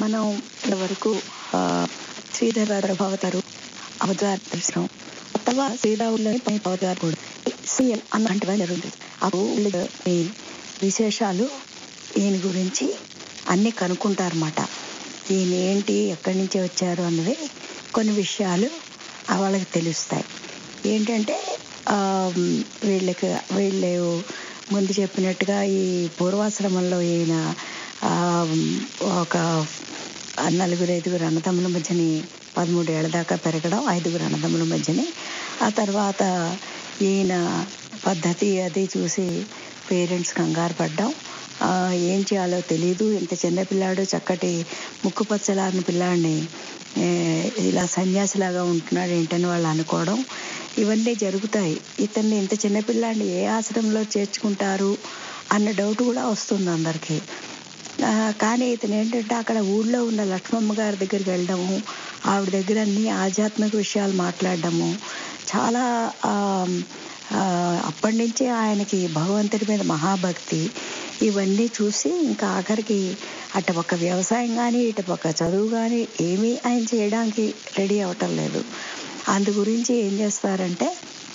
మనం వరకు శ్రీధర ప్రభావతారు అవతార దర్శనం కొత్తగా శ్రీరావులని పని అవతారు కూడా సీఎం అన్నట్టుగా జరుగుతుంది అప్పుడు ఈ విశేషాలు ఈయన గురించి అన్ని కనుక్కుంటారన్నమాట ఈయన ఏంటి ఎక్కడి నుంచి వచ్చారు అన్నది కొన్ని విషయాలు ఆ వాళ్ళకి తెలుస్తాయి ఏంటంటే ఆ, వీళ్ళకి వీళ్ళు ముందు చెప్పినట్టుగా ఈ పూర్వాశ్రమంలో ఈయన ఆ, ఒక నలుగురు ఐదుగురు అన్నదమ్ముల మధ్యని పదమూడు ఏళ్ళ దాకా పెరగడం ఐదుగురు అన్నదమ్ముల మధ్యని ఆ తర్వాత ఈయన పద్ధతి అది చూసి పేరెంట్స్ కంగారు పడ్డం ఆ, ఏం చేయాలో తెలియదు ఇంత చిన్న పిల్లాడు చక్కటి ముక్కు పచ్చలారిన పిల్లాడిని ఏ, ఇలా సన్యాసిలాగా ఉంటున్నాడు ఏంటని వాళ్ళు అనుకోవడం ఇవన్నీ జరుగుతాయి ఇతన్ని ఇంత చిన్న పిల్లాడిని ఏ ఆశ్రమంలో చేర్చుకుంటారు అన్న డౌట్ కూడా వస్తుంది అందరికీ ఆ, కానీ ఇతను ఏంటంటే అక్కడ ఊళ్ళో ఉన్న లక్ష్మమ్మ గారి దగ్గరికి వెళ్ళడము ఆవిడ దగ్గర అన్ని ఆధ్యాత్మిక విషయాలు మాట్లాడడము చాలా ఆ, ఆ, అప్పటి నుంచే ఆయనకి భగవంతుడి మీద మహాభక్తి ఇవన్నీ చూసి ఇంకా ఆఖరికి అటు ఒక వ్యవసాయం కానీ ఇటు ఒక చదువు కానీ ఏమీ ఆయన చేయడానికి రెడీ అవ్వటం లేదు అందు గురించి ఏం చేస్తారంటే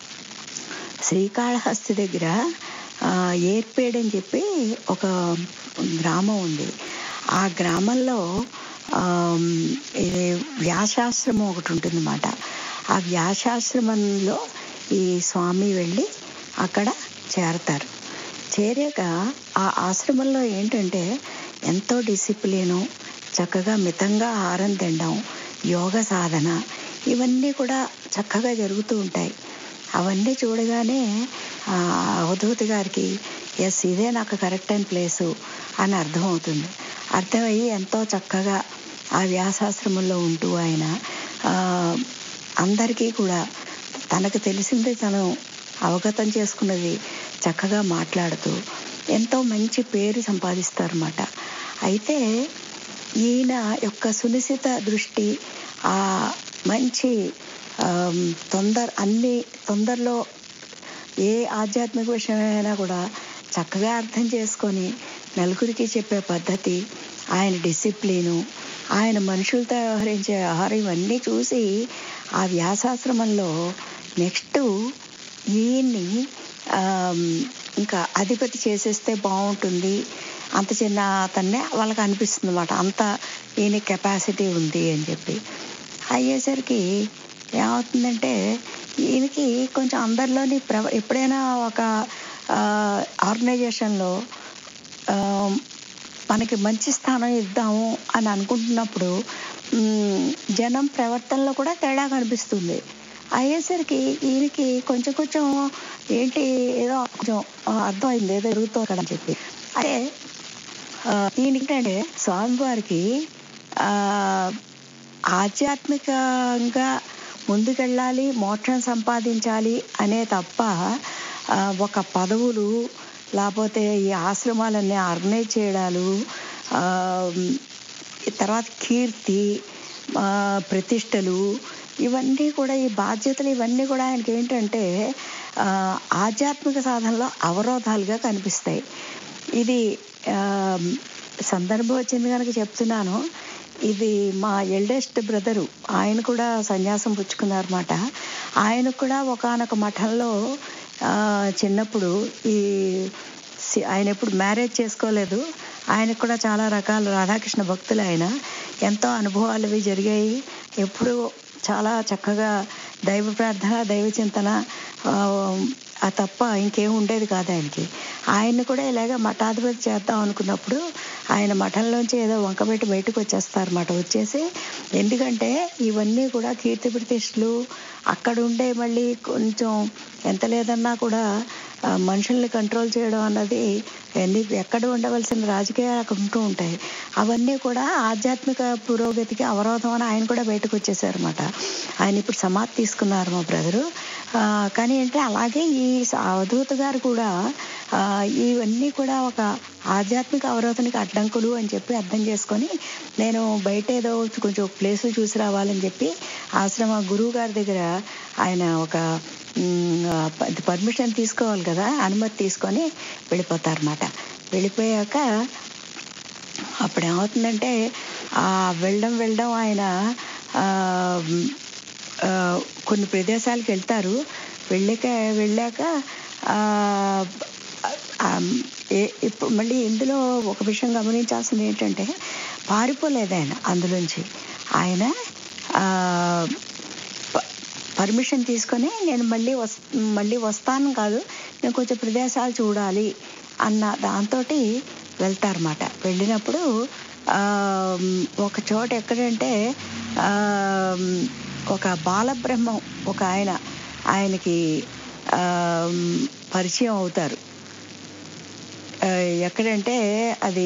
శ్రీకాళహస్తి దగ్గర ఆ, ఏర్పేడ్ అని చెప్పి ఒక గ్రామం ఉంది ఆ గ్రామంలో ఆమ్, ఇది వ్యాసాశ్రమం ఒకటి ఉంటుందన్నమాట ఆ వ్యాసాశ్రమంలో ఈ స్వామి వెళ్ళి అక్కడ చేరతారు చేరాక ఆ ఆశ్రమంలో ఏంటంటే ఎంతో డిసిప్లిను చక్కగా మితంగా ఆహారం తినడం యోగ సాధన ఇవన్నీ కూడా చక్కగా జరుగుతూ ఉంటాయి అవన్నీ చూడగానే ఆ, అవధూతి గారికి ఎస్ ఇదే నాకు కరెక్ట్ అయిన ప్లేసు అని అర్థమవుతుంది అర్థమయ్యి ఎంతో చక్కగా ఆ వ్యాసాశ్రమంలో ఉంటూ ఆయన ఆ, అందరికీ కూడా తనకు తెలిసింది తను అవగతం చేసుకున్నది చక్కగా మాట్లాడుతూ ఎంతో మంచి పేరు సంపాదిస్తారన్నమాట అయితే ఈయన యొక్క సునిశ్చిత దృష్టి ఆ మంచి ఆమ్, తొందర అన్ని తొందరలో ఏ ఆధ్యాత్మిక విషయమైనా కూడా చక్కగా అర్థం చేసుకొని నలుగురికి చెప్పే పద్ధతి ఆయన డిసిప్లిను ఆయన మనుషులతో వ్యవహరించే వ్యవహారం ఇవన్నీ చూసి ఆ వ్యాసాశ్రమంలో నెక్స్ట్ ఈయన్ని ఆమ్, ఇంకా అధిపతి చేసేస్తే బాగుంటుంది అంత చిన్న అతన్నే వాళ్ళకి అనిపిస్తుంది అనమాట అంత ఈయన కెపాసిటీ ఉంది అని చెప్పి అయ్యేసరికి ఏమవుతుందంటే ఈయనకి కొంచెం అందరిలోని ప్ర ఎప్పుడైనా ఒక ఆర్గనైజేషన్లో మనకి మంచి స్థానం ఇద్దాము అని అనుకుంటున్నప్పుడు మ్, జనం ప్రవర్తనలో కూడా తేడా కనిపిస్తుంది అయ్యేసరికి ఈయనకి కొంచెం కొంచెం ఏంటి ఏదో కొంచెం ఆ, అర్థమైంది ఏదో జరుగుతుంది అక్కడ అని చెప్పి అదే ఆ, ఈయనకేంటంటే స్వామివారికి ఆ, ఆధ్యాత్మికంగా ముందుకెళ్ళాలి మోక్షం సంపాదించాలి అనే తప్ప ఆ, ఒక పదవులు లేకపోతే ఈ ఆశ్రమాలన్నీ ఆర్గనైజ్ చేయడాలు ఆ, తర్వాత కీర్తి ఆ, ప్రతిష్టలు ఇవన్నీ కూడా ఈ బాధ్యతలు ఇవన్నీ కూడా ఆయనకి ఏంటంటే ఆ, ఆధ్యాత్మిక సాధనలో అవరోధాలుగా కనిపిస్తాయి ఇది ఆ, సందర్భం వచ్చింది కనుక చెప్తున్నాను ఇది మా ఎల్డెస్ట్ బ్రదరు ఆయన కూడా సన్యాసం పుచ్చుకున్నారన్నమాట ఆయనకు కూడా ఒకానొక మఠంలో ఆ, చిన్నప్పుడు ఈ సి- ఆయన ఎప్పుడు మ్యారేజ్ చేసుకోలేదు ఆయనకు కూడా చాలా రకాల రాధాకృష్ణ భక్తులు ఆయన ఎంతో అనుభవాలు అవి జరిగాయి ఎప్పుడు చాలా చక్కగా దైవ ప్రార్థన దైవ చింతన ఆ, ఆ తప్ప ఇంకేం ఉండేది కాదు ఆయనకి ఆయన్ని కూడా ఇలాగ మఠాధిపతి చేద్దాం అనుకున్నప్పుడు ఆయన మఠంలోంచి ఏదో వంకబెట్టి బయటకు వచ్చేస్తారన్నమాట వచ్చేసి ఎందుకంటే ఇవన్నీ కూడా కీర్తి ప్రతిష్టలు అక్కడ ఉండే మళ్ళీ కొంచెం ఎంత లేదన్నా కూడా ఆ, మనుషుల్ని కంట్రోల్ చేయడం అన్నది ఎన్ని ఎక్కడ ఉండవలసిన రాజకీయాలు అక్కడ ఉంటూ ఉంటాయి అవన్నీ కూడా ఆధ్యాత్మిక పురోగతికి అవరోధం అని ఆయన కూడా బయటకు వచ్చేసారన్నమాట ఆయన ఇప్పుడు సమాధి తీసుకున్నారు మా బ్రదరు కానీ అంటే అలాగే ఈ అవధూత గారు కూడా ఆ, ఇవన్నీ కూడా ఒక ఆధ్యాత్మిక అవరోధానికి అడ్డంకులు అని చెప్పి అర్థం చేసుకొని నేను బయట ఏదో కొంచెం ప్లేస్ చూసి రావాలని చెప్పి ఆశ్రమ గురువు గారి దగ్గర ఆయన ఒక పర్మిషన్ తీసుకోవాలి కదా అనుమతి తీసుకొని వెళ్ళిపోతారన్నమాట వెళ్ళిపోయాక అప్పుడు ఏమవుతుందంటే ఆ వెళ్ళడం వెళ్ళడం ఆయన ఆ, ఆ, కొన్ని ప్రదేశాలకు వెళ్తారు వెళ్ళాక వెళ్ళాక ఆ, ఆ, ఏ- ఇప్పుడు మళ్ళీ ఇందులో ఒక విషయం గమనించాల్సింది ఏంటంటే పారిపోలేదు ఆయన అందులోంచి ఆయన ఆ, ప- పర్మిషన్ తీసుకొని నేను మళ్ళీ వస్ మళ్ళీ వస్తాను కాదు నేను కొంచెం ప్రదేశాలు చూడాలి అన్న దాంతో వెళ్తారన్నమాట వెళ్ళినప్పుడు ఆ, ఒక చోట ఎక్కడంటే ఆ, ఒక బాలబ్రహ్మం ఒక ఆయన ఆయనకి ఆ, పరిచయం అవుతారు ఆ, ఎక్కడంటే అది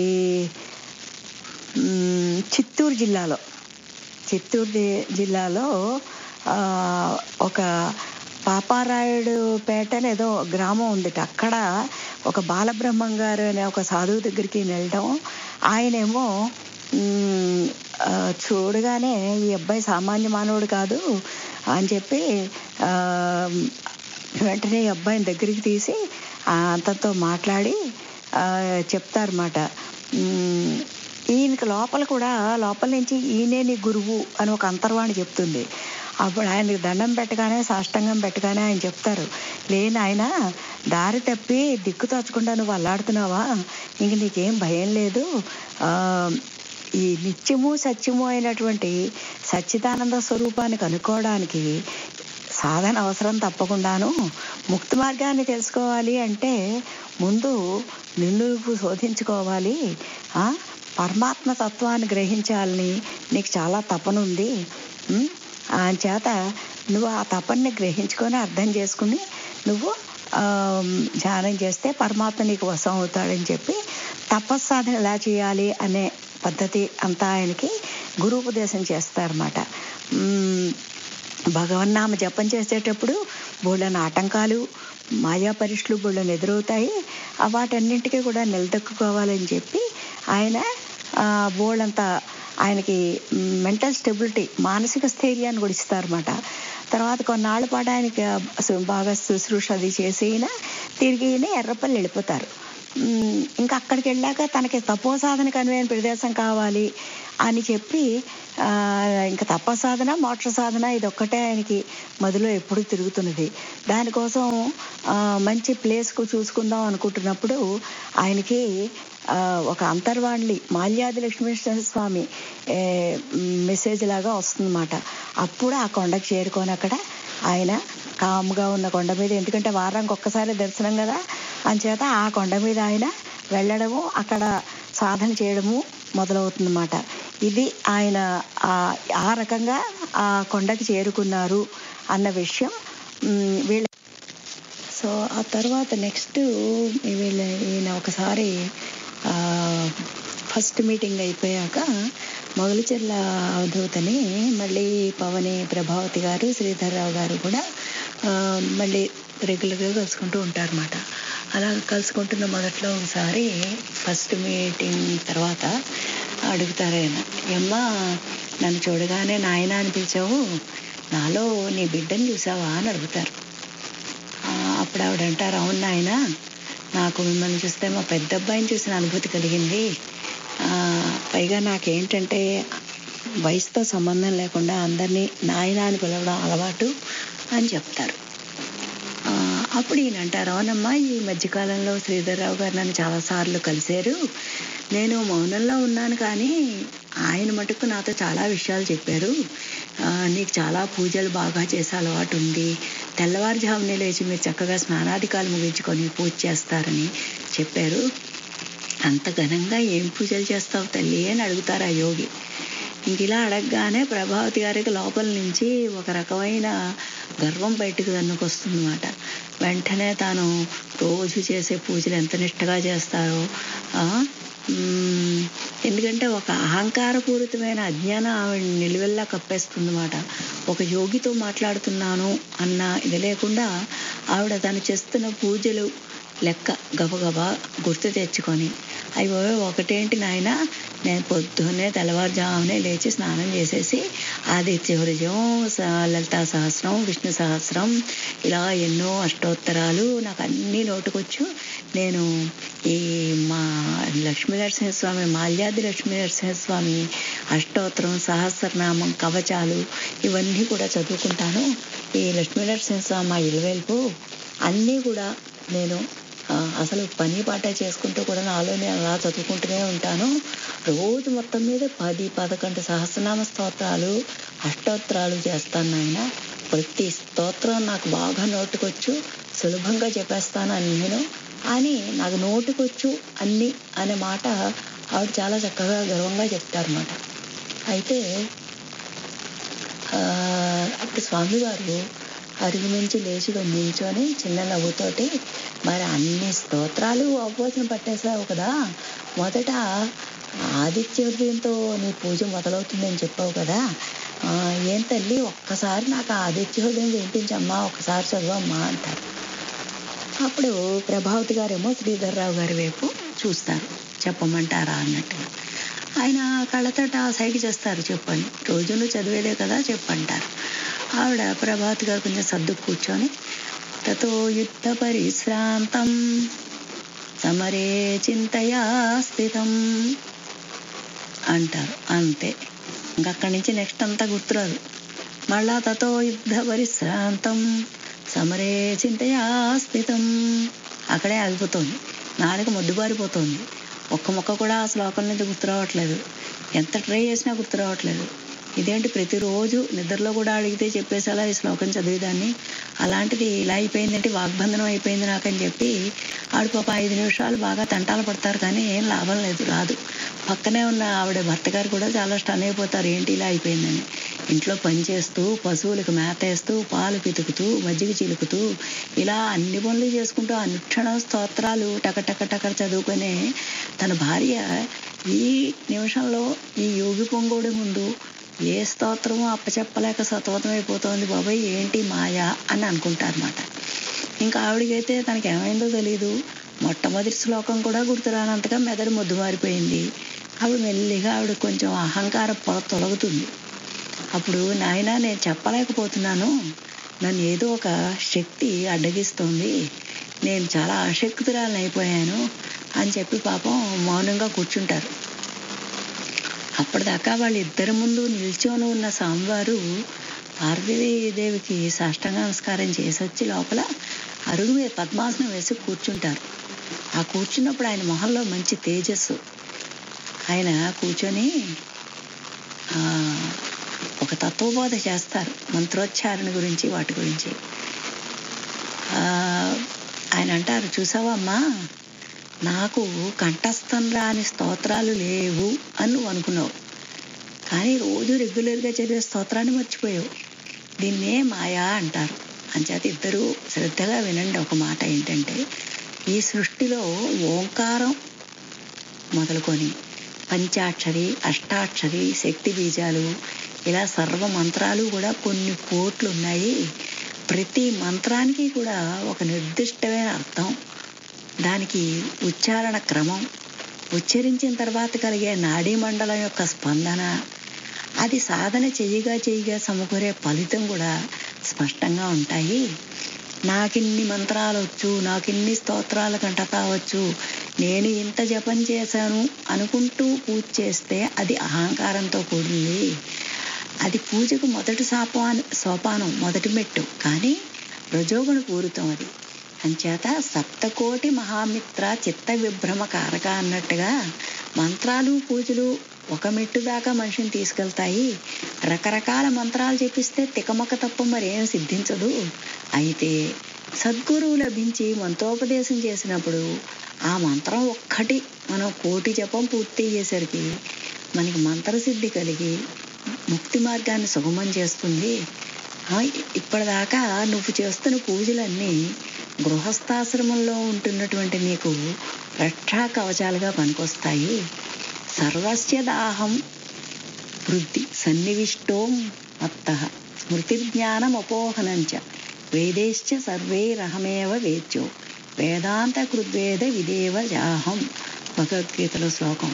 మ్, చిత్తూరు జిల్లాలో చిత్తూరు జి- జిల్లాలో ఆ, ఒక పాపారాయుడు పేట అనేదో గ్రామం ఉందిట అక్కడ ఒక బాలబ్రహ్మం గారు అనే ఒక సాధువు దగ్గరికి వెళ్ళడం ఆయనేమో మ్, ఆ, చూడగానే ఈ అబ్బాయి సామాన్య మానవుడు కాదు అని చెప్పి ఆ, వెంటనే ఈ అబ్బాయిని దగ్గరికి తీసి ఆ, అతనితో మాట్లాడి ఆ, చెప్తారన్నమాట మ్, ఈయనకి లోపల కూడా లోపల నుంచి ఈయనే నీ గురువు అని ఒక అంతర్వాణి చెప్తుంది అప్పుడు ఆయనకి దండం పెట్టగానే సాష్టంగం పెట్టగానే ఆయన చెప్తారు లేని ఆయన దారి తప్పి దిక్కు తోచకుండా నువ్వు అల్లాడుతున్నావా ఇంక నీకేం భయం లేదు ఆ, ఈ నిత్యము సత్యము అయినటువంటి సచ్చిదానంద స్వరూపాన్ని కనుక్కోవడానికి సాధన అవసరం తప్పకుండాను ముక్తి మార్గాన్ని తెలుసుకోవాలి అంటే ముందు నిన్ను నువ్వు శోధించుకోవాలి ఆ? పరమాత్మ తత్వాన్ని గ్రహించాలని నీకు చాలా తపన ఉంది ఉమ్? చేత నువ్వు ఆ తపన్ని గ్రహించుకొని అర్థం చేసుకుని నువ్వు ఆ, ధ్యానం చేస్తే పరమాత్మ నీకు వశం అవుతాడని చెప్పి తపస్సాధన ఎలా చేయాలి అనే పద్ధతి అంతా ఆయనకి గురూపదేశం చేస్తారన్నమాట ఉమ్, భగవన్నామ జపం చేసేటప్పుడు బోళ్ళని ఆటంకాలు మాయా పరీక్షలు బోళ్ళని ఎదురవుతాయి ఆ వాటన్నింటికీ కూడా నిలదొక్కుకోవాలని చెప్పి ఆయన ఆ, బోళ్ళంతా ఆయనకి మెంటల్ స్టెబిలిటీ మానసిక స్థైర్యాన్ని కూడా ఇస్తారన్నమాట తర్వాత కొన్నాళ్ళ పాటు ఆయనకి అసలు బాగా శుశ్రూష అది చేసి ఈయన తిరిగి ఈయన ఎర్రపల్లి వెళ్ళిపోతారు ఉమ్, ఇంకా అక్కడికి వెళ్ళాక తనకి తపోసాధనకు అనువైన ప్రదేశం కావాలి అని చెప్పి ఆ, ఇంకా తపసాధన మోక్ష సాధన ఇది ఒక్కటే ఆయనకి మదిలో ఎప్పుడు తిరుగుతున్నది దానికోసం ఆ, మంచి ప్లేస్కు చూసుకుందాం అనుకుంటున్నప్పుడు ఆయనకి ఆ, ఒక అంతర్వాణి మాల్యాది లక్ష్మీనరసింహ స్వామి ఏ, మెసేజ్ లాగా వస్తుందన్నమాట అప్పుడు ఆ కొండకు చేరుకొని అక్కడ ఆయన కామ్గా ఉన్న కొండ మీద ఎందుకంటే వారానికి ఒక్కసారి దర్శనం కదా అంచేత ఆ కొండ మీద ఆయన వెళ్ళడము అక్కడ సాధన చేయడము మొదలవుతుందన్నమాట ఇది ఆయన ఆ- ఆ రకంగా ఆ కొండకి చేరుకున్నారు అన్న విషయం మ్, వీళ్ళ సో ఆ తర్వాత నెక్స్ట్ వీళ్ళ ఈయన ఒకసారి ఫస్ట్ మీటింగ్ అయిపోయాక మొగలిచెర్ల అవధూతని మళ్ళీ పవని ప్రభావతి గారు శ్రీధర్రావు గారు కూడా ఆ, మళ్ళీ రెగ్యులర్గా కలుసుకుంటూ ఉంటారన్నమాట అలా కలుసుకుంటున్న మొదట్లో ఒకసారి ఫస్ట్ మీటింగ్ తర్వాత అడుగుతారు ఆయన అమ్మా నన్ను చూడగానే నాయన అని పిలిచావు నాలో నీ బిడ్డని చూసావా అని అడుగుతారు ఆ, అప్పుడు ఆవిడ అంటారు అవును నాయన నాకు మిమ్మల్ని చూస్తే మా పెద్ద అబ్బాయిని చూసిన అనుభూతి కలిగింది ఆ, పైగా నాకేంటంటే వయసుతో సంబంధం లేకుండా అందరినీ నాయన అని పిలవడం అలవాటు అని చెప్తారు ఆ, అప్పుడు ఈయన అంటారు అవునమ్మా ఈ మధ్యకాలంలో శ్రీధర్రావు గారు నన్ను చాలాసార్లు కలిశారు నేను మౌనంలో ఉన్నాను కానీ ఆయన మటుకు నాతో చాలా విషయాలు చెప్పారు ఆ, నీకు చాలా పూజలు బాగా చేసే అలవాటు ఉంది తెల్లవారుజామునే లేచి మీరు చక్కగా స్నానాధికాలు ముగించుకొని పూజ చేస్తారని చెప్పారు అంత ఘనంగా ఏం పూజలు చేస్తావు తల్లి అని అడుగుతారు ఆ యోగి ఇంక ఇలా అడగగానే ప్రభావతి గారికి లోపల నుంచి ఒక రకమైన గర్వం బయటకు వస్తుందన్నమాట వెంటనే తాను రోజు చేసే పూజలు ఎంత నిష్టగా చేస్తారో ఆ, మ్మ్, ఎందుకంటే ఒక అహంకారపూరితమైన అజ్ఞానం ఆవిడ నిలువెల్లా కప్పేస్తుందన్నమాట ఒక యోగితో మాట్లాడుతున్నాను అన్న ఇది లేకుండా ఆవిడ తను చేస్తున్న పూజలు లెక్క గబగబా గుర్తు తెచ్చుకొని అయ్యో ఒకటేంటి నాయన నేను పొద్దున్నే తెల్లవారుజామునే లేచి స్నానం చేసేసి ఆదిత్య హృదయం స- లలితా సహస్రం విష్ణు సహస్రం ఇలా ఎన్నో అష్టోత్తరాలు నాకు అన్నీ నోటుకొచ్చు నేను ఈ మా లక్ష్మీ నరసింహస్వామి మాల్యాది లక్ష్మీ నరసింహస్వామి అష్టోత్తరం సహస్రనామం కవచాలు ఇవన్నీ కూడా చదువుకుంటాను ఈ లక్ష్మీ నరసింహస్వామి మా ఇలవేల్పు అన్నీ కూడా నేను ఆ, అసలు పని పాట చేసుకుంటూ కూడా నాలో నేను అలా చదువుకుంటూనే ఉంటాను రోజు మొత్తం మీద పది పదకొండు సహస్రనామ స్తోత్రాలు అష్టోత్తరాలు చేస్తాను నాయన ప్రతి స్తోత్రం నాకు బాగా నోటుకొచ్చు సులభంగా చెప్పేస్తాను అని నేను అని నాకు నోటుకొచ్చు అన్ని అనే మాట ఆవిడ చాలా చక్కగా గర్వంగా చెప్తారన్నమాట అయితే ఆ, అప్పుడు స్వామివారు అరుగు నుంచి లేచి నిల్చొని చిన్న నవ్వుతోటి మరి అన్ని స్తోత్రాలు అవపోసన పట్టేశావు కదా మొదట ఆదిత్య హృదయంతో నీ పూజ మొదలవుతుందని చెప్పావు కదా ఆ, ఏం తల్లి ఒక్కసారి నాకు ఆ ఆదిత్య హృదయం వినిపించమ్మా ఒక్కసారి చదువమ్మా అంటారు అప్పుడు ప్రభావతి గారేమో శ్రీధర్రావు గారి వైపు చూస్తారు చెప్పమంటారా అన్నట్టుగా ఆయన కళ్ళతోట సైకి చేస్తారు చెప్పండి రోజు నువ్వు చదివేదే కదా చెప్పంటారు ఆవిడ ప్రభావతి గారు కొంచెం సర్దు కూర్చొని తతో యుద్ధ పరిశ్రాంతం సమరే చింతయా స్థితం అంటారు అంతే ఇంకా అక్కడి నుంచి నెక్స్ట్ అంతా గుర్తురాదు మళ్ళా తతో యుద్ధ పరిశ్రాంతం సమరే చింతయా స్థితం అక్కడే ఆగిపోతుంది నాలుక మొద్దుబారిపోతుంది ఒక్క మొక్క కూడా ఆ శ్లోకం నుంచి గుర్తు రావట్లేదు ఎంత ట్రై చేసినా గుర్తు రావట్లేదు ఇదేంటి ప్రతిరోజు నిద్రలో కూడా అడిగితే చెప్పేసేలా ఈ శ్లోకం చదివేదాన్ని అలాంటిది ఇలా అయిపోయిందంటే వాగ్బంధనం అయిపోయింది నాకని చెప్పి ఆడు పాప ఐదు నిమిషాలు బాగా తంటాలు పడతారు కానీ ఏం లాభం లేదు రాదు పక్కనే ఉన్న ఆవిడ భర్త గారు కూడా చాలా స్టన్ అయిపోతారు ఏంటి ఇలా అయిపోయిందని ఇంట్లో పని చేస్తూ పశువులకు మేత వేస్తూ పాలు పితుకుతూ మజ్జిగ చిలుకుతూ ఇలా అన్ని పనులు చేసుకుంటూ అనుక్షణ స్తోత్రాలు టక టక టక చదువుకునే తన భార్య ఈ నిమిషంలో ఈ యోగి పొంగోడి ముందు ఏ స్తోత్రమో అప్పచెప్పలేక సతమతం అయిపోతోంది బాబాయ్ ఏంటి మాయా అని అనుకుంటారన్నమాట ఇంకా ఆవిడకైతే తనకి ఏమైందో తెలియదు మొట్టమొదటి శ్లోకం కూడా గుర్తురానంతగా మెదడు మొద్దు మారిపోయింది ఆవిడ మెల్లిగా ఆవిడ కొంచెం అహంకార పొర తొలగుతుంది అప్పుడు నాయన నేను చెప్పలేకపోతున్నాను నన్ను ఏదో ఒక శక్తి అడ్డగిస్తుంది నేను చాలా ఆసక్తురాలను అయిపోయాను అని చెప్పి పాపం మౌనంగా కూర్చుంటారు అప్పటిదాకా వాళ్ళిద్దరి ముందు నిల్చొని ఉన్న స్వామివారు పార్వతీదేవికి సాష్టాంగ నమస్కారం చేసి వచ్చి లోపల అరుగు మీద పద్మాసనం వేసి కూర్చుంటారు ఆ కూర్చున్నప్పుడు ఆయన మొహంలో మంచి తేజస్సు ఆయన కూర్చొని ఆ, ఒక తత్వబోధ చేస్తారు మంత్రోచ్చారణ గురించి వాటి గురించి ఆ, ఆయన అంటారు చూసావా అమ్మా నాకు కంఠస్థం రాని స్తోత్రాలు లేవు అని నువ్వు అనుకున్నావు కానీ రోజు రెగ్యులర్గా చదివే స్తోత్రాన్ని మర్చిపోయావు దీన్నే మాయా అంటారు అంచేత ఇద్దరు శ్రద్ధగా వినండి ఒక మాట ఏంటంటే ఈ సృష్టిలో ఓంకారం మొదలుకొని పంచాక్షరి అష్టాక్షరి శక్తి బీజాలు ఇలా సర్వ మంత్రాలు కూడా కొన్ని కోట్లు ఉన్నాయి ప్రతి మంత్రానికి కూడా ఒక నిర్దిష్టమైన అర్థం దానికి ఉచ్చారణ క్రమం ఉచ్చరించిన తర్వాత కలిగే నాడీ మండలం యొక్క స్పందన అది సాధన చెయ్యగా చెయ్యగా సమకూరే ఫలితం కూడా స్పష్టంగా ఉంటాయి నాకిన్ని మంత్రాలు వచ్చు నాకిన్ని స్తోత్రాల కంటతా వచ్చు నేను ఇంత జపం చేశాను అనుకుంటూ పూజ చేస్తే అది అహంకారంతో కూడింది అది పూజకు మొదటి సోపాన సోపానం మొదటి మెట్టు కానీ రజోగుణ పూరితం అది అంచేత సప్తకోటి మహామిత్ర చిత్త విభ్రమ కారక అన్నట్టుగా మంత్రాలు పూజలు ఒక మెట్టు దాకా మనిషిని తీసుకెళ్తాయి రకరకాల మంత్రాలు చెప్పిస్తే తికమక తప్ప మరేం సిద్ధించదు అయితే సద్గురువు లభించి మంత్రోపదేశం చేసినప్పుడు ఆ మంత్రం ఒక్కటి మనం కోటి జపం పూర్తి అయ్యేసరికి మనకి మంత్రసిద్ధి కలిగి ముక్తి మార్గాన్ని సుగమం చేస్తుంది ఆ, ఇప్పటిదాకా నువ్వు చేస్తున్న పూజలన్నీ గృహస్థాశ్రమంలో ఉంటున్నటువంటి నీకు రక్షా కవచాలుగా పనికొస్తాయి సర్వస్య దాహం వృద్ధి సన్నివిష్టోం మత్త స్మృతిజ్ఞానం అపోహనంచ వేదేశ్చ సర్వైరహమేవ వేద్యో వేదాంత కృద్వేద విదేవ జాహం భగవద్గీతలో శ్లోకం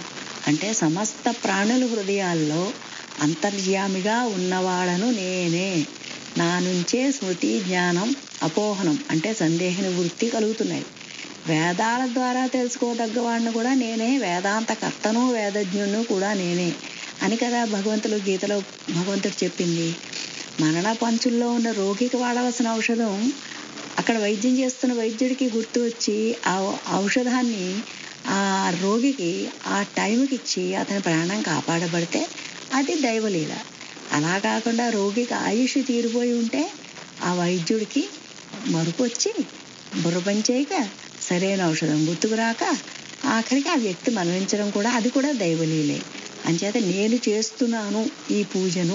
అంటే సమస్త ప్రాణుల హృదయాల్లో అంతర్యామిగా ఉన్నవాడను నేనే నా నుంచే స్మృతి జ్ఞానం అపోహనం అంటే సందేహ నివృత్తి కలుగుతున్నాయి వేదాల ద్వారా తెలుసుకోదగ్గ వాడిని కూడా నేనే వేదాంత కర్తను వేదజ్ఞును కూడా నేనే అని కదా భగవంతుడు గీతలో భగవంతుడు చెప్పింది మరణ పంచుల్లో ఉన్న రోగికి వాడవలసిన ఔషధం అక్కడ వైద్యం చేస్తున్న వైద్యుడికి గుర్తు వచ్చి ఆ ఔషధాన్ని ఆ రోగికి ఆ టైంకి ఇచ్చి అతని ప్రాణం కాపాడబడితే అది దైవలీల అలా కాకుండా రోగికి ఆయుష్ తీరిపోయి ఉంటే ఆ వైద్యుడికి మరుపు వచ్చి బుర్ర పనిచేయక సరైన ఔషధం గుర్తుకు రాక ఆఖరికి ఆ వ్యక్తి మరణించడం కూడా అది కూడా దైవలీలే అంచేత నేను చేస్తున్నాను ఈ పూజను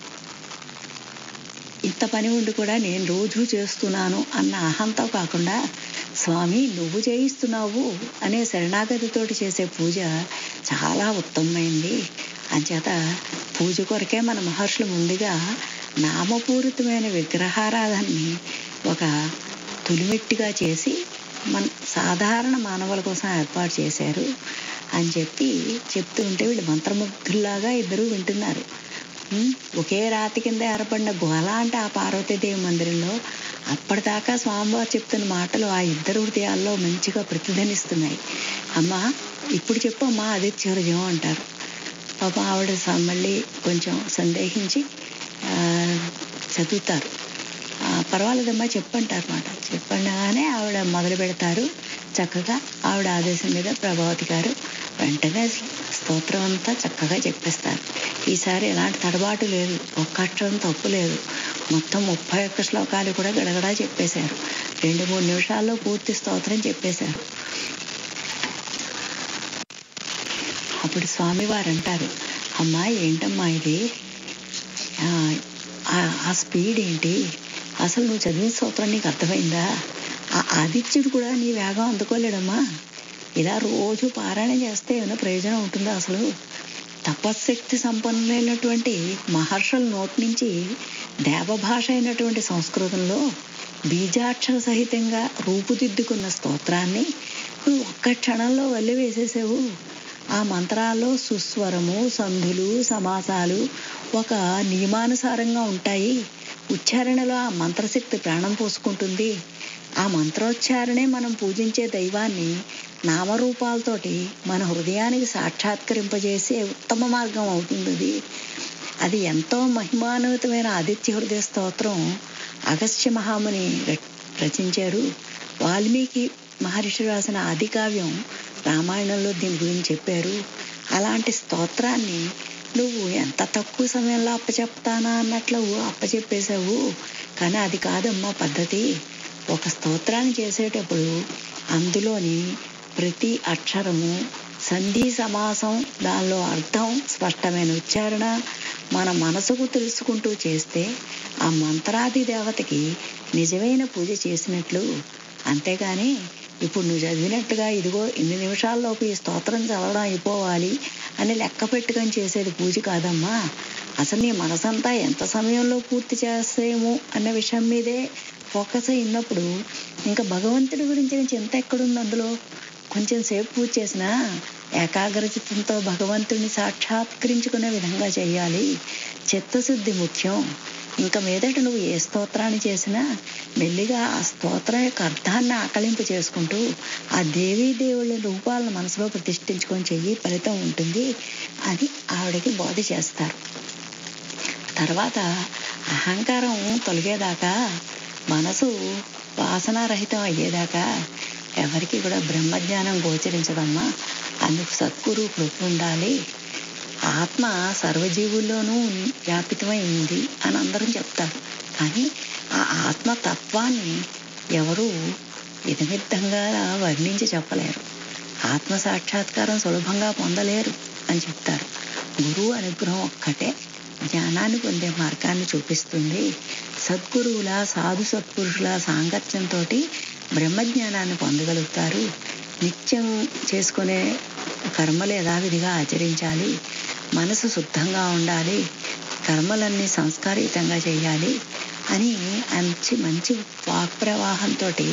ఇంత పని ఉండి కూడా నేను రోజు చేస్తున్నాను అన్న అహంతో కాకుండా స్వామి నువ్వు చేయిస్తున్నావు అనే శరణాగతితోటి చేసే పూజ చాలా ఉత్తమమైంది అంచేత పూజ కొరకే మన మహర్షులు ముందుగా నామపూరితమైన విగ్రహారాధనని ఒక తొలిమెట్టిగా చేసి మన సాధారణ మానవుల కోసం ఏర్పాటు చేశారు అని చెప్పి చెప్తూ ఉంటే వీళ్ళు మంత్రముగ్ధుల్లాగా ఇద్దరు వింటున్నారు ఉమ్, ఒకే రాతి కింద ఏర్పడిన గోల అంటే ఆ పార్వతీదేవి మందిరంలో అప్పటిదాకా స్వామివారు చెప్తున్న మాటలు ఆ ఇద్దరు హృదయాల్లో మంచిగా ప్రతిధ్వనిస్తున్నాయి అమ్మా ఇప్పుడు చెప్పు అమ్మా అదే హృదయం అంటారు పాప ఆవిడ స- మళ్ళీ కొంచెం సందేహించి ఆ, చదువుతారు ఆ, పర్వాలేదమ్మా చెప్పంటారు మాట చెప్పండగానే ఆవిడ మొదలు పెడతారు చక్కగా ఆవిడ ఆదేశం మీద ప్రభావతి గారు వెంటనే స్తోత్రం అంతా చక్కగా చెప్పేస్తారు ఈసారి ఎలాంటి తడబాటు లేదు ఒక్క అక్షరం తప్పు లేదు మొత్తం ముప్పై ఒక్క శ్లోకాలు కూడా గడగడా చెప్పేశారు రెండు మూడు నిమిషాల్లో పూర్తి స్తోత్రం చెప్పేశారు అప్పుడు స్వామివారు అంటారు అమ్మా ఏంటమ్మా ఇది ఆ, ఆ- ఆ స్పీడ్ ఏంటి అసలు నువ్వు చదివిన స్తోత్రం నీకు అర్థమైందా ఆ ఆదిత్యుడు కూడా నీ వేగం అందుకోలేడమ్మా ఇలా రోజు పారాయణ చేస్తే ఏమైనా ప్రయోజనం ఉంటుందా అసలు తపశక్తి సంపన్నులైనటువంటి మహర్షుల నోటి నుంచి దేవభాష అయినటువంటి సంస్కృతంలో బీజాక్షర సహితంగా రూపుదిద్దుకున్న స్తోత్రాన్ని నువ్వు ఒక్క క్షణంలో వల్లి వేసేసావు ఆ మంత్రాల్లో సుస్వరము సంధులు సమాసాలు ఒక నియమానుసారంగా ఉంటాయి ఉచ్చారణలో ఆ మంత్రశక్తి ప్రాణం పోసుకుంటుంది ఆ మంత్రోచ్చారణే మనం పూజించే దైవాన్ని నామరూపాలతోటి మన హృదయానికి సాక్షాత్కరింపజేసే ఉత్తమ మార్గం అవుతుంది అది. అది ఎంతో మహిమాన్వితమైన ఆదిత్య హృదయ స్తోత్రం అగస్త్య మహాముని ర- రచించారు వాల్మీకి మహర్షి రాసిన ఆది కావ్యం రామాయణంలో దీని గురించి చెప్పారు అలాంటి స్తోత్రాన్ని నువ్వు ఎంత తక్కువ సమయంలో అప్పచెప్తానా అన్నట్లు అప్పచెప్పేశావు కానీ అది కాదమ్మా పద్ధతి ఒక స్తోత్రాన్ని చేసేటప్పుడు అందులోని ప్రతి అక్షరము సంధి సమాసం దానిలో అర్థం స్పష్టమైన ఉచ్చారణ మన మనసుకు తెలుసుకుంటూ చేస్తే ఆ మంత్రాది దేవతకి నిజమైన పూజ చేసినట్లు అంతేగాని ఇప్పుడు నువ్వు చదివినట్టుగా ఇదిగో ఇన్ని నిమిషాల్లోపు ఈ స్తోత్రం చదవడం అయిపోవాలి అని లెక్క పెట్టుకొని చేసేది పూజ కాదమ్మా అసలు నీ మనసంతా ఎంత సమయంలో పూర్తి చేస్తాయేమో అన్న విషయం మీదే ఫోకస్ అయినప్పుడు ఇంకా భగవంతుడి గురించిన చింత ఎక్కడుంది అందులో కొంచెం సేపు పూజ చేసినా ఏకాగ్రచిత్తంతో భగవంతుడిని సాక్షాత్కరించుకునే విధంగా చేయాలి చిత్తశుద్ధి ముఖ్యం ఇంకా మీదట నువ్వు ఏ స్తోత్రాన్ని చేసినా మెల్లిగా ఆ స్తోత్రం యొక్క అర్థాన్ని ఆకలింపు చేసుకుంటూ ఆ దేవీ దేవుళ్ళ రూపాలను మనసులో ప్రతిష్ఠించుకొని చెయ్యి ఫలితం ఉంటుంది అని ఆవిడకి బోధ చేస్తారు తర్వాత అహంకారం తొలగేదాకా మనసు వాసనారహితం అయ్యేదాకా ఎవరికి కూడా బ్రహ్మజ్ఞానం గోచరించదమ్మా అందుకు సద్గురు కృప ఉండాలి ఆత్మ సర్వజీవుల్లోనూ వ్యాపితమై ఉంది అని అందరం చెప్తారు కానీ ఆ ఆత్మ తత్వాన్ని ఎవరు ఇదమిద్దంగా వర్ణించి చెప్పలేరు ఆత్మ సాక్షాత్కారం సులభంగా పొందలేరు అని చెప్తారు గురువు అనుగ్రహం ఒక్కటే జ్ఞానాన్ని పొందే మార్గాన్ని చూపిస్తుంది సద్గురువుల సాధు సత్పురుషుల సాంగత్యంతో బ్రహ్మజ్ఞానాన్ని పొందగలుగుతారు నిత్యం చేసుకునే కర్మలు యథావిధిగా ఆచరించాలి మనసు శుద్ధంగా ఉండాలి కర్మలన్నీ సంస్కారయుతంగా చేయాలి అని మంచి మంచి వాక్ ప్రవాహంతో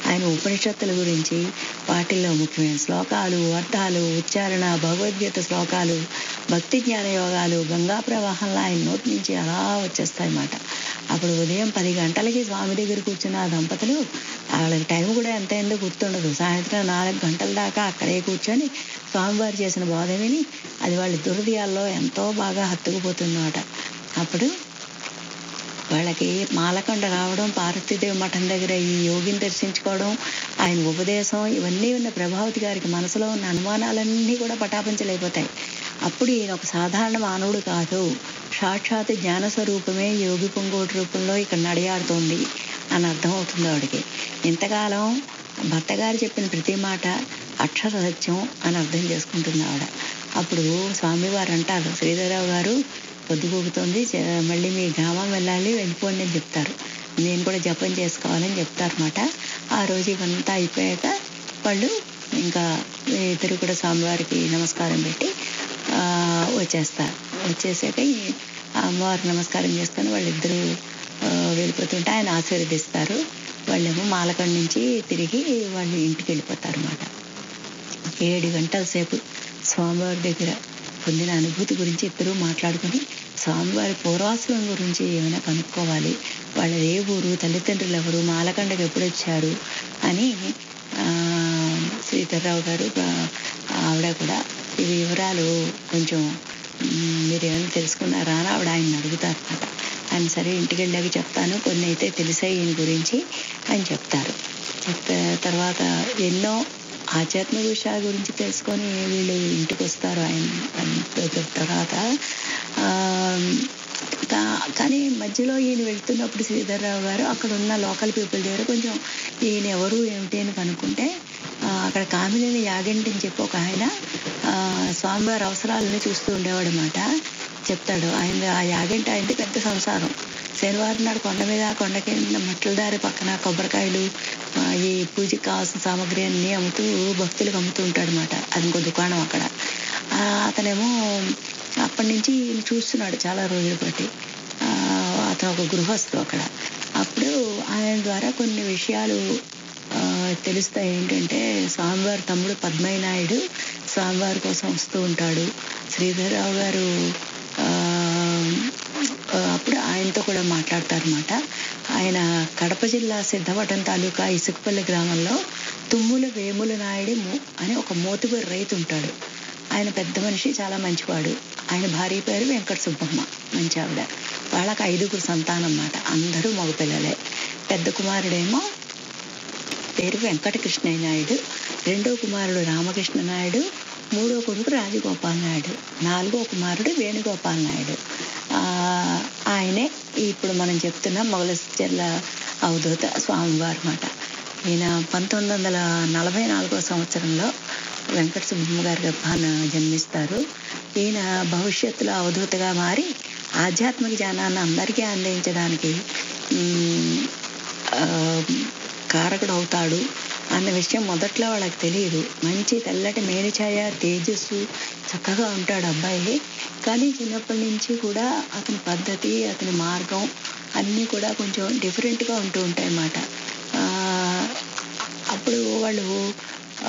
ఆయన ఉపనిషత్తుల గురించి వాటిల్లో ముఖ్యమైన శ్లోకాలు అర్థాలు ఉచ్చారణ భగవద్గీత శ్లోకాలు భక్తి జ్ఞాన యోగాలు గంగా ప్రవాహంలో ఆయన నోటి నుంచి అలా వచ్చేస్తాయి అన్నమాట అప్పుడు ఉదయం పది గంటలకి స్వామి దగ్గర కూర్చున్న ఆ దంపతులు వాళ్ళకి టైం కూడా ఎంత అయిందో గుర్తుండదు సాయంత్రం నాలుగు గంటల దాకా అక్కడే కూర్చొని స్వామివారు చేసిన బోధ విని అది వాళ్ళ దుర్దయాల్లో ఎంతో బాగా హత్తుకుపోతుందన్నమాట అప్పుడు వాళ్ళకి మాలకొండ రావడం పార్వతీదేవి మఠం దగ్గర ఈ యోగిని దర్శించుకోవడం ఆయన ఉపదేశం ఇవన్నీ ఉన్న ప్రభావతి గారికి మనసులో ఉన్న అనుమానాలన్నీ కూడా పటాపంచలైపోతాయి అప్పుడు ఈయన ఒక సాధారణ మానవుడు కాదు సాక్షాత్ జ్ఞాన స్వరూపమే యోగి పొంగోటి రూపంలో ఇక్కడ నడియాడుతోంది అని అర్థం అవుతుంది ఆవిడకి ఇంతకాలం భర్త గారు చెప్పిన ప్రతి మాట అక్షర సత్యం అని అర్థం చేసుకుంటుంది ఆవిడ అప్పుడు స్వామివారు అంటారు శ్రీధరరావు గారు పొద్దుగూకుతోంది చ- మళ్ళీ మీ గ్రామం వెళ్ళాలి వెళ్ళిపోండి అని చెప్తారు నేను కూడా జపం చేసుకోవాలని చెప్తారన్నమాట ఆ రోజు ఇవంతా అయిపోయాక వాళ్ళు ఇంకా ఇద్దరు కూడా స్వామివారికి నమస్కారం పెట్టి ఆ, వచ్చేస్తారు వచ్చేసాక ఈ అమ్మవారు నమస్కారం చేసుకొని వాళ్ళిద్దరూ ఆ, వెళ్ళిపోతుంటే ఆయన ఆశీర్వదిస్తారు వాళ్ళేమో మాలకొండ నుంచి తిరిగి వాళ్ళు ఇంటికి వెళ్ళిపోతారు అన్నమాట ఏడు గంటల సేపు స్వామివారి దగ్గర పొందిన అనుభూతి గురించి ఇద్దరు మాట్లాడుకుని స్వామివారి పూర్వాశ్రమం గురించి ఏమైనా కనుక్కోవాలి వాళ్ళ ఏ ఊరు తల్లిదండ్రులు ఎవరు మాలకొండకి ఎప్పుడు వచ్చారు అని ఆ, శ్రీధర్రావు గారు ఆ, ఆవిడ కూడా ఈ వివరాలు కొంచెం మ్, మీరు ఏమైనా తెలుసుకున్నారా అని ఆవిడ ఆయన అడుగుతారు అనమాట ఆయన సరే ఇంటికి వెళ్ళాక చెప్తాను కొన్ని అయితే తెలిసాయి ఈయన గురించి అని చెప్తారు చెప్పే తర్వాత ఎన్నో ఆధ్యాత్మిక విషయాల గురించి తెలుసుకొని వీళ్ళు ఇంటికి వస్తారు ఆయన ఆయన దగ్గర తర్వాత ఆ, కా- కానీ మధ్యలో ఈయన వెళ్తున్నప్పుడు శ్రీధర్రావు గారు అక్కడ ఉన్న లోకల్ పీపుల్ దగ్గర కొంచెం ఈయన ఎవరు ఏమిటి అని కనుక్కుంటే ఆ, అక్కడ కామినేని యాగంటి అని చెప్పి ఒక ఆయన ఆ, స్వామివారి అవసరాలని చూస్తూ ఉండేవాడు అనమాట చెప్తాడు ఆయన ఆ యాగంటి ఆయనది పెద్ద సంసారం శనివారం నాడు కొండ మీద కొండ కింద మట్ల దారి పక్కన కొబ్బరికాయలు ఆ, ఈ పూజకి కావాల్సిన సామాగ్రి అన్నీ అమ్ముతూ భక్తులకు అమ్ముతూ ఉంటాడు అనమాట అది ఇంకో దుకాణం అక్కడ ఆ, అతనేమో అప్పటి నుంచి ఈయన చూస్తున్నాడు చాలా రోజులు బట్టి ఆ, అతను ఒక గృహస్థు అక్కడ అప్పుడు ఆయన ద్వారా కొన్ని విషయాలు ఆ, తెలుస్తాయి ఏంటంటే స్వామివారి తమ్ముడు పద్మయ్య నాయుడు స్వామివారి కోసం వస్తూ ఉంటాడు శ్రీధర్రావు గారు ఆ, ఆ, అప్పుడు ఆయనతో కూడా మాట్లాడతారన్నమాట ఆయన కడప జిల్లా సిద్ధవటం తాలూకా ఇసుకపల్లి గ్రామంలో తుమ్ముల వేముల నాయుడు మో- అని ఒక మోతుబరి రైతు ఉంటాడు ఆయన పెద్ద మనిషి చాలా మంచివాడు ఆయన భార్య పేరు వెంకట సుబ్బమ్మ మంచి ఆవిడ వాళ్ళకి ఐదుగురు సంతానం అన్నమాట అందరూ మగపిల్లలే పెద్ద కుమారుడేమో పేరు వెంకటకృష్ణయ్య నాయుడు రెండో కుమారుడు రామకృష్ణ నాయుడు మూడో కొడుకు రాజగోపాల్ నాయుడు నాలుగో కుమారుడు వేణుగోపాల్ నాయుడు ఆ, ఆయనే ఇప్పుడు మనం చెప్తున్న మొగలచెర్ల అవధూత స్వామివారు అన్నమాట ఈయన పంతొమ్మిది వందల నలభై నాలుగో సంవత్సరంలో వెంకట సుబ్బమ్మ గారి గర్భాన జన్మిస్తారు ఈయన భవిష్యత్తులో అవధూతగా మారి ఆధ్యాత్మిక జ్ఞానాన్ని అందరికీ అందించడానికి ఉమ్, ఆ, కారకుడు అవుతాడు అన్న విషయం మొదట్లో వాళ్ళకి తెలియదు మంచి తెల్లటి మేనిఛాయ తేజస్సు చక్కగా ఉంటాడు అబ్బాయి కానీ చిన్నప్పటి నుంచి కూడా అతని పద్ధతి అతని మార్గం అన్నీ కూడా కొంచెం డిఫరెంట్గా ఉంటూ ఉంటాయి అన్నమాట ఆ, అప్పుడు వాళ్ళు ఆ,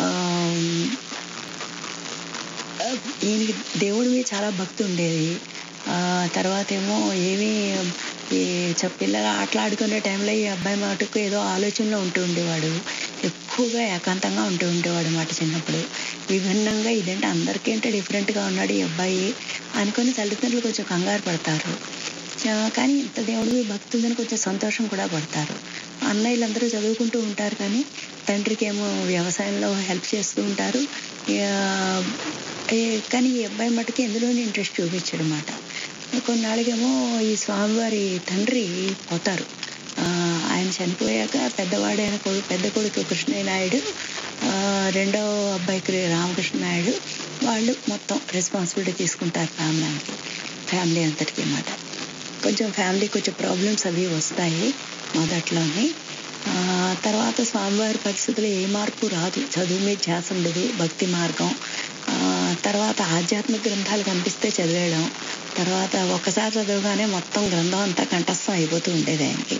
ఈయనకి దేవుడి మీద చాలా భక్తి ఉండేది ఆ, తర్వాత ఏమో ఏమీ ఈ చ- పిల్లలు ఆటలాడుకునే టైంలో ఈ అబ్బాయి మటుకు ఏదో ఆలోచనలో ఉంటూ ఉండేవాడు ఎక్కువగా ఏకాంతంగా ఉంటూ ఉండేవాడు అన్నమాట చిన్నప్పుడు విభిన్నంగా ఇదేంటి అందరికేంటే డిఫరెంట్గా ఉన్నాడు ఈ అబ్బాయి అనుకొని తల్లిదండ్రులు కొంచెం కంగారు పడతారు చా- కానీ ఇంత దేవుడి మీద భక్తి ఉందని కొంచెం సంతోషం కూడా పడతారు అన్నయ్యలందరూ చదువుకుంటూ ఉంటారు కానీ తండ్రికి ఏమో వ్యవసాయంలో హెల్ప్ చేస్తూ ఉంటారు ఇక, ఏ, కానీ ఈ అబ్బాయి మటుకు ఎందులోని ఇంట్రెస్ట్ చూపించాడు అనమాట కొన్నాళ్ళకేమో ఈ స్వామివారి తండ్రి పోతారు ఆ, ఆయన చనిపోయాక పెద్దవాడైన కొడుకు పెద్ద కొడుకు కృష్ణయ్య నాయుడు ఆ, రెండో అబ్బాయికి రామకృష్ణ నాయుడు వాళ్ళు మొత్తం రెస్పాన్సిబిలిటీ తీసుకుంటారు ఫ్యామిలీకి ఫ్యామిలీ అంతటికి అన్నమాట కొంచెం ఫ్యామిలీ కొంచెం ప్రాబ్లమ్స్ అవి వస్తాయి మొదట్లోని ఆ, తర్వాత స్వామివారి పరిస్థితుల్లో ఏ మార్పు రాదు చదువు మీద ధ్యాస ఉండదు భక్తి మార్గం ఆ, తర్వాత ఆధ్యాత్మిక గ్రంథాలు కనిపిస్తే చదివేయడం తర్వాత ఒక్కసారి చదవగానే మొత్తం గ్రంథం అంతా కంఠస్థం అయిపోతూ ఉండేది ఆయనకి